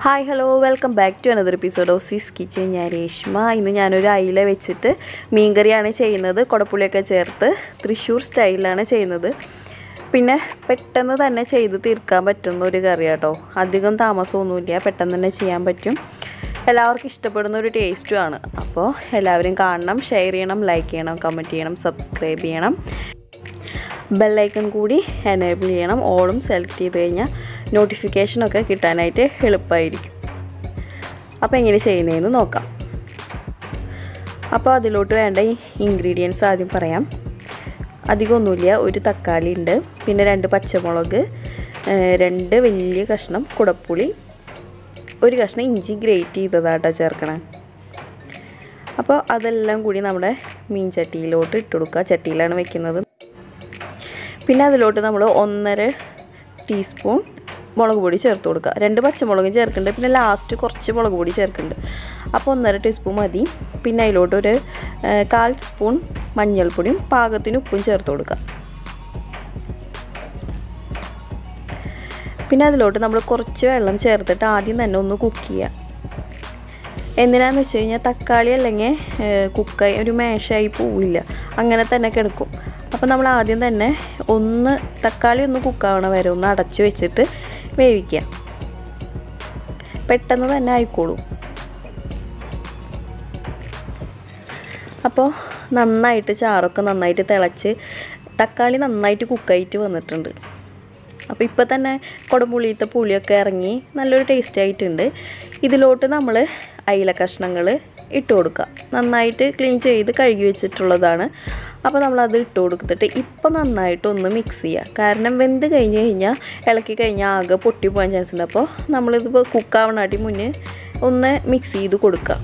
hi hello welcome back to another episode of Sis Kitchen ഞാൻ രേഷ്മ ഇന്ന് ഞാനൊരു അയില വെച്ചിട്ട് മീൻകറിയാണ് ചെയ്യുന്നത് കുടപ്പുളിയൊക്കെ ചേർത്ത് തൃശ്ശൂർ സ്റ്റൈലിലാണ് ചെയ്യുന്നത് പിന്നെ പെട്ടെന്ന് തന്നെ ചെയ്ത് തീർക്കാൻ പറ്റുന്ന ഒരു കറിയാട്ടോ അധികം താമസമൊന്നുമില്ല പെട്ടെന്ന് തന്നെ ചെയ്യാൻ പറ്റും എല്ലാവർക്കും ഇഷ്ടപ്പെടുന്ന ഒരു ടേസ്റ്റുമാണ് അപ്പോൾ എല്ലാവരും കാണണം ഷെയർ ചെയ്യണം ലൈക്ക് ചെയ്യണം കമൻറ്റ് ചെയ്യണം സബ്സ്ക്രൈബ് ചെയ്യണം ബെല്ലൈക്കൺ കൂടി എനേബിൾ ചെയ്യണം ഓളും സെലക്ട് ചെയ്ത് കഴിഞ്ഞാൽ നോട്ടിഫിക്കേഷനൊക്കെ കിട്ടാനായിട്ട് എളുപ്പമായിരിക്കും അപ്പോൾ എങ്ങനെ ചെയ്യുന്നതെന്ന് നോക്കാം അപ്പോൾ അതിലോട്ട് വേണ്ട ഇൻഗ്രീഡിയൻസ് ആദ്യം പറയാം അധികമൊന്നുമില്ല ഒരു തക്കാളി ഉണ്ട് പിന്നെ രണ്ട് പച്ചമുളക് രണ്ട് വലിയ കഷ്ണം കുടപ്പുളി ഒരു കഷ്ണം ഇഞ്ചി ഗ്രേറ്റ് ചെയ്തതാട്ടോ ചേർക്കണം അപ്പോൾ അതെല്ലാം കൂടി നമ്മുടെ മീൻ ചട്ടിയിലോട്ട് ഇട്ട് കൊടുക്കുക ചട്ടിയിലാണ് വെക്കുന്നത് പിന്നെ അതിലോട്ട് നമ്മൾ ഒന്നര ടീസ്പൂൺ മുളക് പൊടി ചേർത്ത് കൊടുക്കുക രണ്ട് പച്ചമുളകും ചേർക്കുന്നുണ്ട് പിന്നെ ലാസ്റ്റ് കുറച്ച് മുളക് പൊടി ചേർക്കുന്നുണ്ട് അപ്പോൾ ഒന്നര ടീസ്പൂൺ മതി പിന്നെ അതിലോട്ട് ഒരു കാൽ സ്പൂൺ മഞ്ഞൾപ്പൊടിയും പാകത്തിന് ഉപ്പും ചേർത്ത് കൊടുക്കുക പിന്നെ അതിലോട്ട് നമ്മൾ കുറച്ച് വെള്ളം ചേർത്തിട്ട് ആദ്യം തന്നെ ഒന്ന് കുക്ക് ചെയ്യുക എന്തിനാന്ന് വെച്ച് കഴിഞ്ഞാൽ തക്കാളി അല്ലെങ്കിൽ കുക്കായി ഒരു മേശായി പോവില്ല അങ്ങനെ തന്നെ കിടക്കും അപ്പോൾ നമ്മൾ ആദ്യം തന്നെ ഒന്ന് തക്കാളി ഒന്ന് കുക്കാവണ വരെ ഒന്ന് അടച്ചു വെച്ചിട്ട് വേവിക്കുക പെട്ടെന്ന് തന്നെ ആയിക്കോളും അപ്പോൾ നന്നായിട്ട് ചാറൊക്കെ നന്നായിട്ട് തിളച്ച് തക്കാളി നന്നായിട്ട് കുക്കായിട്ട് വന്നിട്ടുണ്ട് അപ്പോൾ ഇപ്പോൾ തന്നെ കുടംപുളിയത്തെ പുളിയൊക്കെ ഇറങ്ങി നല്ലൊരു ടേസ്റ്റ് ആയിട്ടുണ്ട് ഇതിലോട്ട് നമ്മൾ അയില കഷ്ണങ്ങൾ ഇട്ട് കൊടുക്കുക നന്നായിട്ട് ക്ലീൻ ചെയ്ത് കഴുകി വെച്ചിട്ടുള്ളതാണ് അപ്പോൾ നമ്മളത് ഇട്ട് കൊടുത്തിട്ട് ഇപ്പോൾ നന്നായിട്ട് ഒന്ന് മിക്സ് ചെയ്യുക കാരണം വെന്ത് കഴിഞ്ഞ് കഴിഞ്ഞാൽ ഇളക്കി കഴിഞ്ഞാൽ ആകെ പൊട്ടി പോകാൻ ചാൻസ് ഉണ്ട് അപ്പോൾ നമ്മളിതിപ്പോൾ കുക്കാവണാട്ടി മുന്നേ ഒന്ന് മിക്സ് ചെയ്ത് കൊടുക്കുക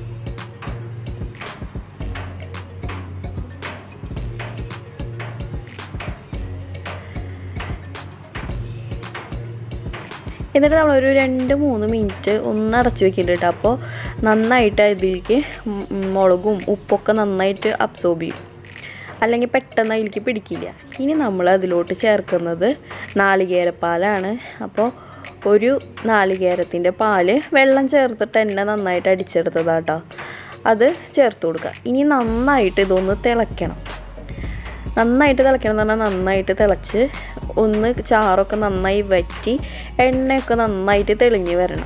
എന്നിട്ട് നമ്മളൊരു രണ്ട് മൂന്ന് മിനിറ്റ് ഒന്ന് അടച്ചു വെക്കുന്നുണ്ട് കേട്ടോ അപ്പോൾ നന്നായിട്ട് അതിലേക്ക് മുളകും ഉപ്പൊക്കെ നന്നായിട്ട് അബ്സോർബ് ചെയ്യും അല്ലെങ്കിൽ പെട്ടെന്ന് അതിലേക്ക് പിടിക്കില്ല ഇനി നമ്മൾ അതിലോട്ട് ചേർക്കുന്നത് നാളികേരപ്പാലാണ് അപ്പോൾ ഒരു നാളികേരത്തിൻ്റെ പാല് വെള്ളം ചേർത്തിട്ട് തന്നെ നന്നായിട്ട് അടിച്ചെടുത്തതാട്ടോ അത് ചേർത്ത് കൊടുക്കുക ഇനി നന്നായിട്ട് ഇതൊന്ന് തിളയ്ക്കണം നന്നായിട്ട് തിളയ്ക്കണം എന്ന് പറഞ്ഞാൽ നന്നായിട്ട് തിളച്ച് ഒന്ന് ചാറൊക്കെ നന്നായി വറ്റി എണ്ണയൊക്കെ നന്നായിട്ട് തെളിഞ്ഞ് വരണം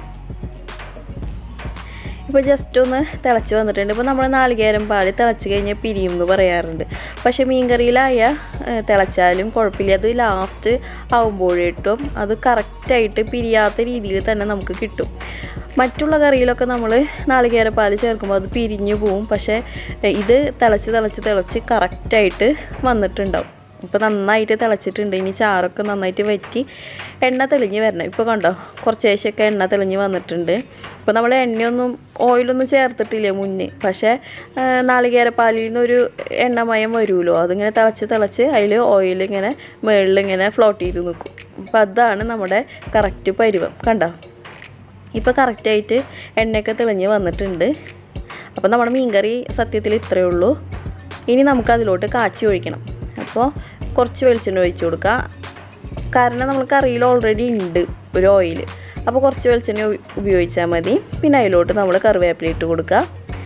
ഇപ്പോൾ ജസ്റ്റ് ഒന്ന് തിളച്ച് വന്നിട്ടുണ്ട് ഇപ്പോൾ നമ്മൾ നാളികേരം പാല് തിളച്ച് കഴിഞ്ഞാൽ പിരിയും എന്ന് പറയാറുണ്ട് പക്ഷേ മീൻകറിയിലായ തിളച്ചാലും കുഴപ്പമില്ല അത് ലാസ്റ്റ് ആവുമ്പോഴേട്ടും അത് കറക്റ്റായിട്ട് പിരിയാത്ത രീതിയിൽ തന്നെ നമുക്ക് കിട്ടും മറ്റുള്ള കറിയിലൊക്കെ നമ്മൾ നാളികേരപ്പാൽ ചേർക്കുമ്പോൾ അത് പിരിഞ്ഞു പോവും പക്ഷേ ഇത് തിളച്ച് തിളച്ച് തിളച്ച് കറക്റ്റായിട്ട് വന്നിട്ടുണ്ടാവും ഇപ്പോൾ നന്നായിട്ട് തിളച്ചിട്ടുണ്ട് ഇനി ചാറൊക്കെ നന്നായിട്ട് വറ്റി എണ്ണ തെളിഞ്ഞ് വരണം ഇപ്പോൾ കണ്ടോ കുറച്ച് ശേഷമൊക്കെ എണ്ണ തെളിഞ്ഞ് വന്നിട്ടുണ്ട് ഇപ്പോൾ നമ്മൾ എണ്ണയൊന്നും ഓയിലൊന്നും ചേർത്തിട്ടില്ല മുന്നേ പക്ഷേ നാളികേരപ്പാലിൽ നിന്നൊരു എണ്ണമയം വരുമല്ലോ അതിങ്ങനെ തിളച്ച് തിളച്ച് അതിൽ ഓയിൽ ഇങ്ങനെ മുകളിൽ ഇങ്ങനെ ഫ്ലോട്ട് ചെയ്ത് നിൽക്കും അപ്പോൾ അതാണ് നമ്മുടെ കറക്റ്റ് പരുവം കണ്ടോ ഇപ്പോൾ കറക്റ്റായിട്ട് എണ്ണയൊക്കെ തെളിഞ്ഞ് വന്നിട്ടുണ്ട് അപ്പോൾ നമ്മുടെ മീൻകറി സത്യത്തിൽ ഇത്രയേ ഉള്ളൂ ഇനി നമുക്ക് അതിലോട്ട് കാച്ചി ഒഴിക്കണം അപ്പോൾ കുറച്ച് വെളിച്ചെണ്ണ ഒഴിച്ച് കൊടുക്കുക കാരണം നമ്മൾ കറിയിൽ ഓൾറെഡി ഉണ്ട് ഒരു ഓയിൽ അപ്പോൾ കുറച്ച് വെളിച്ചെണ്ണ ഉപയോഗിച്ചാൽ മതി പിന്നെ അതിലോട്ട് നമ്മൾ കറിവേപ്പില ഇട്ട് കൊടുക്കുക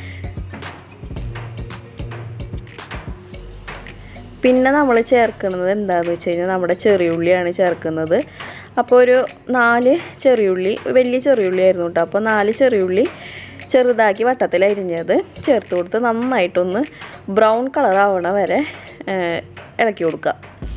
പിന്നെ നമ്മൾ ചേർക്കുന്നത് എന്താണെന്ന് വെച്ച് കഴിഞ്ഞാൽ നമ്മുടെ ചെറിയുള്ളിയാണ് ചേർക്കുന്നത് അപ്പോൾ ഒരു നാല് ചെറിയുള്ളി വലിയ ചെറിയുള്ളി ആയിരുന്നു കേട്ടോ അപ്പോൾ നാല് ചെറിയുള്ളി ചെറുതാക്കി വട്ടത്തിൽ അരിഞ്ഞത് ചേർത്ത് കൊടുത്ത് നന്നായിട്ടൊന്ന് ബ്രൗൺ കളർ ആവണ വരെ ഇളക്കി കൊടുക്കുക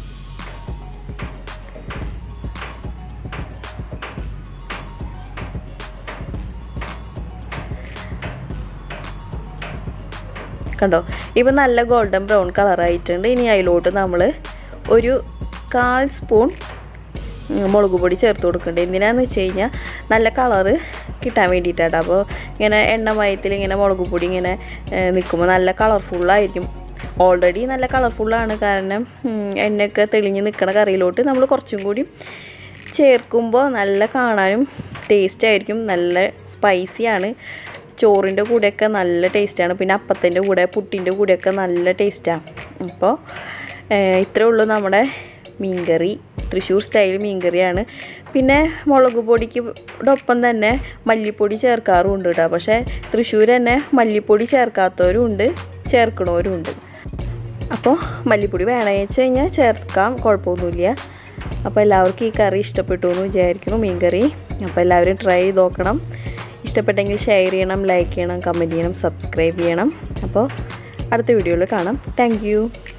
കണ്ടോ ഇപ്പം നല്ല ഗോൾഡൻ ബ്രൗൺ കളറായിട്ടുണ്ട് ഇനി അതിലോട്ട് നമ്മൾ ഒരു കാൽ സ്പൂൺ മുളക് പൊടി ചേർത്ത് കൊടുക്കുന്നുണ്ട് എന്തിനാന്ന് വെച്ച് കഴിഞ്ഞാൽ നല്ല കളറ് കിട്ടാൻ വേണ്ടിയിട്ടാണ് അപ്പോൾ ഇങ്ങനെ എണ്ണമയത്തിൽ ഇങ്ങനെ മുളക് പൊടി ഇങ്ങനെ നിൽക്കുമ്പോൾ നല്ല കളർഫുള്ളായിരിക്കും ഓൾറെഡി നല്ല കളർഫുള്ളാണ് കാരണം എണ്ണയൊക്കെ തെളിഞ്ഞ് നിൽക്കണ കറിയിലോട്ട് നമ്മൾ കുറച്ചും കൂടി ചേർക്കുമ്പോൾ നല്ല കാണാനും ടേസ്റ്റ് ആയിരിക്കും നല്ല സ്പൈസിയാണ് ചോറിൻ്റെ കൂടെയൊക്കെ നല്ല ടേസ്റ്റാണ് പിന്നെ അപ്പത്തിൻ്റെ കൂടെ പുട്ടിൻ്റെ കൂടെയൊക്കെ നല്ല ടേസ്റ്റാണ് അപ്പോൾ ഇത്രേ ഉള്ളൂ നമ്മുടെ മീൻകറി തൃശ്ശൂർ സ്റ്റൈൽ മീൻകറിയാണ് പിന്നെ മുളക് പൊടിക്ക് ഒപ്പം തന്നെ മല്ലിപ്പൊടി ചേർക്കാറുമുണ്ട് കേട്ടോ പക്ഷേ തൃശ്ശൂർ തന്നെ മല്ലിപ്പൊടി ചേർക്കാത്തവരും ഉണ്ട് ചേർക്കണവരും ഉണ്ട് അപ്പോൾ മല്ലിപ്പൊടി വേണമെന്ന് വെച്ച് കഴിഞ്ഞാൽ ചേർക്കാം കുഴപ്പമൊന്നുമില്ല അപ്പോൾ എല്ലാവർക്കും ഈ കറി ഇഷ്ടപ്പെട്ടു എന്ന് വിചാരിക്കുന്നു മീൻ കറി അപ്പോൾ എല്ലാവരും ട്രൈ ചെയ്ത് നോക്കണം ഇഷ്ടപ്പെട്ടെങ്കിൽ ഷെയർ ചെയ്യണം ലൈക്ക് ചെയ്യണം കമൻറ്റ് ചെയ്യണം സബ്സ്ക്രൈബ് ചെയ്യണം അപ്പോൾ അടുത്ത വീഡിയോയിൽ കാണാം താങ്ക്